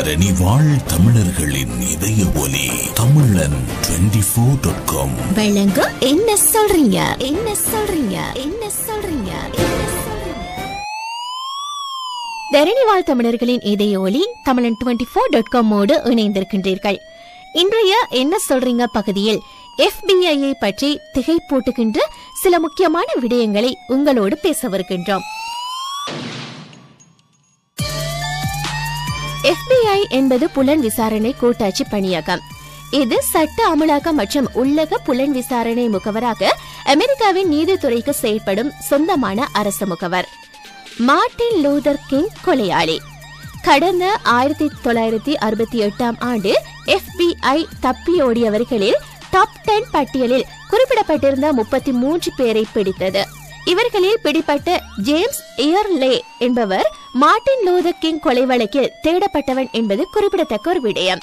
தரணி வாழ் தமிழர்களின் இதய ஒலி தமிழன் டுவெண்டி ஃபோர் டாட் காம் வழங்கும் என்ன சொல்றீங்க என்ன சொல்றீங்க என்ன சொல்றீங்க என்ன சொல்றீங்க தரணிவாழ் தமிழர்களின் இதய ஒலி தமிழன் டுவெண்டி ஃபோர் டாட் காமோடு இணைந்திருக்கின்றீர்கள் இன்றைய என்ன சொல்றீங்க பகுதியில் எஃபிஐயை பற்றி திகைப்பூட்டுகின்ற சில முக்கியமான விடயங்களை உங்களோடு பேசவிருக்கின்றோம் FBI என்பது புலன் விசாரணை கூட்டாட்சி பணியகம் இது சட்ட அமலாக்கம் மற்றும் உள்ளக புலன் விசாரணை முகவராக அமெரிக்காவின் நீதித்துறைக்கு செயல்படும் சொந்தமான அரசு முகவர் மார்ட்டின் லூதர் கிங் கொலையாளி கடந்த ஆயிரத்தி தொள்ளாயிரத்தி அறுபத்தி எட்டாம் ஆண்டு FBI தப்பியோடியவர்களில் டாப் டென் பட்டியலில் குறிப்பிடப்பட்டிருந்த முப்பத்தி மூன்று பேரை பிடித்தது இவர்களில் பிடிப்பட்ட ஜேம்ஸ் இயர்லே என்பவர் மார்ட்டின் லூதர் கிங் கொலை வழக்கில் தேடப்பட்டவன் என்பது குறிப்பிடத்தக்க ஒரு விடயம்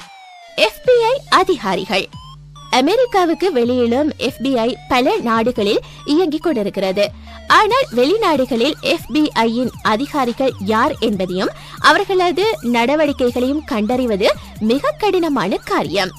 FBI அதிகாரிகள் அமெரிக்காவுக்கு வெளியிலும் FBI பல நாடுகளில் இயங்கிக் கொண்டிருக்கிறது ஆனால் வெளிநாடுகளில் FBIயின் அதிகாரிகள் யார் என்பதையும் அவர்களது நடவடிக்கைகளையும் கண்டறிவது மிக கடினமான காரியம்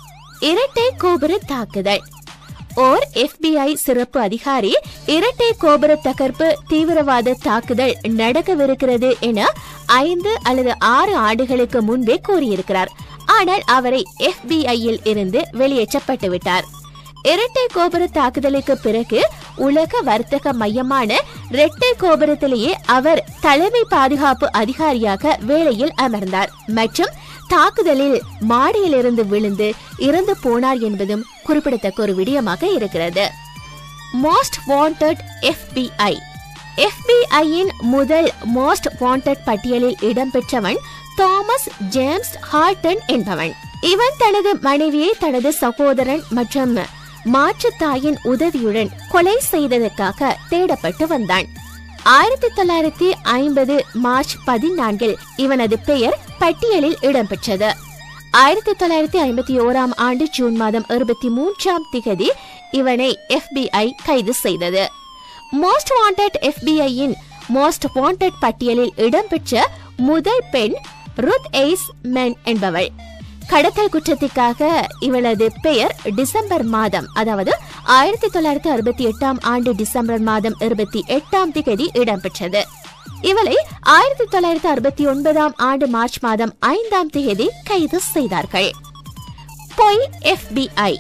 இரட்டை கோபுர தாக்குதல் ஓர் FBI சிறப்பு அதிகாரி இரட்டை கோபுர தகர்ப்பு தீவிரவாத தாக்குதல் நடக்கவிருக்கிறது என ஐந்து அல்லது ஆறு ஆண்டுகளுக்கு முன்பே கூறியிருக்கிறார் ஆனால் அவரை FBI-யில் இருந்து வெளியேற்றப்பட்டு விட்டார் இரட்டை கோபுர தாக்குதலுக்கு பிறகு உலக வர்த்தக மையமான இரட்டை கோபுரத்திலேயே அவர் தலைமை பாதுகாப்பு அதிகாரியாக வேலையில் அமர்ந்தார் மற்றும் தாக்குதலில் மாடியிலிருந்து விழுந்து இறந்து போனார் என்பதும் குறிப்பிடத்தக்க ஒரு விடயமாக இருக்கிறது மோஸ்ட் வாண்டட் FBI FBI-யின் முதல் மோஸ்ட் வாண்டட் பட்டியலில் இடம்பெற்றவன் தாமஸ் ஜேம்ஸ் ஹார்டன் என்பவன் இவன் தனது மனைவியை தனது சகோதரன் மற்றும் மாற்றுத் தாயின் உதவியுடன் கொலை செய்ததற்காக தேடப்பட்டு வந்தான் ஆயிரத்தி தொள்ளாயிரத்தி ஐம்பது மார்ச் பதினான்கில் இவனது பெயர் பட்டியலில் இடம்பெற்றது ஆயிரத்தி தொள்ளாயிரத்தி ஐம்பத்தி ஓராம் ஆண்டு ஜூன் மாதம் இருபத்தி மூன்றாம் திகதி இவனை FBI கைது செய்தது மோஸ்ட் வாண்டட் FBI-யின் மோஸ்ட் வாண்டட் பட்டியலில் இடம்பெற்ற முதல் பெண் ருத் எய்ஸ் மென் என்பவள் கடத்தல் குற்றத்திற்காக இவளது பெயர் டிசம்பர் மாதம் அதாவது ஆயிரத்தி தொள்ளாயிரத்தி அறுபத்தி எட்டாம் ஆண்டு டிசம்பர் மாதம் இருபத்தி எட்டாம் திகதி இடம்பெற்றது இவளை ஆயிரத்தி தொள்ளாயிரத்தி அறுபத்தி ஒன்பதாம் ஆண்டு மார்ச் மாதம் ஐந்தாம் தேதி கைது செய்தார்கள் பொய் FBI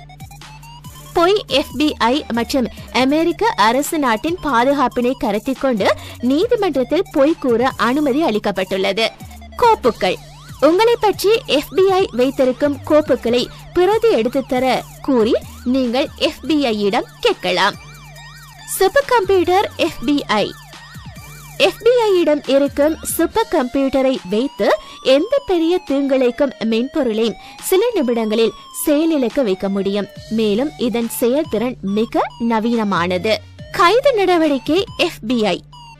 பொய் FBI மற்றும் அமெரிக்க அரசு நாட்டின் பாதுகாப்பினை கருத்தில் கொண்டு நீதிமன்றத்தில் பொய் கூற அனுமதி அளிக்கப்பட்டுள்ளது கோப்புக்கள் உங்களை பற்றி FBI வைத்திருக்கும் கோப்புகளை பிரதி எடுத்துத் தர கூறி நீங்கள் FBI-இடம் கேட்கலாம் சூப்பர் கம்ப்யூட்டர் FBI FBI-இடம் இருக்கும் சூப்பர் கம்ப்யூட்டரை வைத்து எந்த பெரிய தீங்கிழைக்கும் மென்பொருளையும் சில நிமிடங்களில் செயலிழக்க வைக்க முடியும் மேலும் இதன் செயல்திறன் மிக நவீனமானது கைது நடவடிக்கை FBI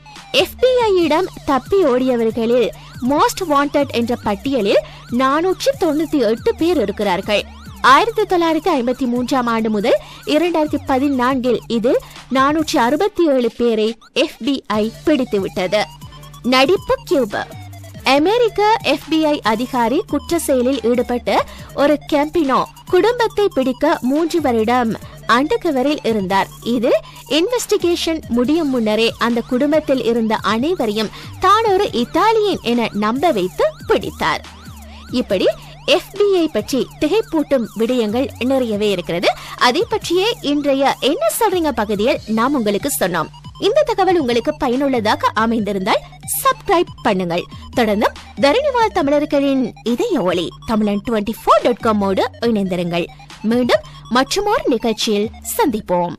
FBI-இடம் தப்பி ஓடியவர்களில் மோஸ்ட் வாண்டட் என்ற பட்டியலில் நானூற்றி தொண்ணூத்தி எட்டு பேர் இருக்கிறார்கள் ஆயிரத்தி தொள்ளாயிரத்தி ஐம்பத்தி மூன்றாம் ஆண்டு முதல் இரண்டாயிரத்தி பதினான்கில் இதில் நானூற்றி அறுபத்தி ஏழு பேரை FBI பிடித்துவிட்டது நடிப்பு கியூபா அமெரிக்க FBI அதிகாரி குற்ற செயலில் ஈடுபட்ட ஒரு கேம்பினோ குடும்பத்தை பிடிக்க மூன்று வருடம் அண்டகவரில் இருந்தார் இது இன்வெஸ்டிகேஷன் முடியும் முன்னரே அந்த குடும்பத்தில் இருந்த அனைவரையும் தான் ஒரு இத்தாலியன் என நம்ப வைத்து பிடித்தார் இப்படி FBI பற்றி திகைப்பூட்டும் விடயங்கள் நிறையவே இருக்கிறது அதை பற்றியே இன்றைய என்ன சொல்றீங்க பகுதியில் நாம் உங்களுக்கு சொன்னோம் இந்த தகவல் உங்களுக்கு பயனுள்ளதாக அமைந்திருந்தால் சப்ஸ்கிரைப் பண்ணுங்கள் தொடர்ந்தும் தரணிவால் தமிழர்களின் இதய ஒளி தமிழன் டுவெண்ட்டி ஃபோர் டாட் காமோடு இணைந்திருங்கள் மீண்டும் மற்றுமோர் நிகழ்ச்சியில் சந்திப்போம்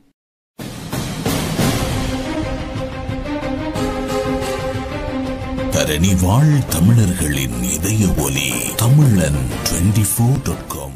தரணி வாழ் தமிழர்களின் இதய ஒலி தமிழன் டுவெண்டி ஃபோர் டாட் காம்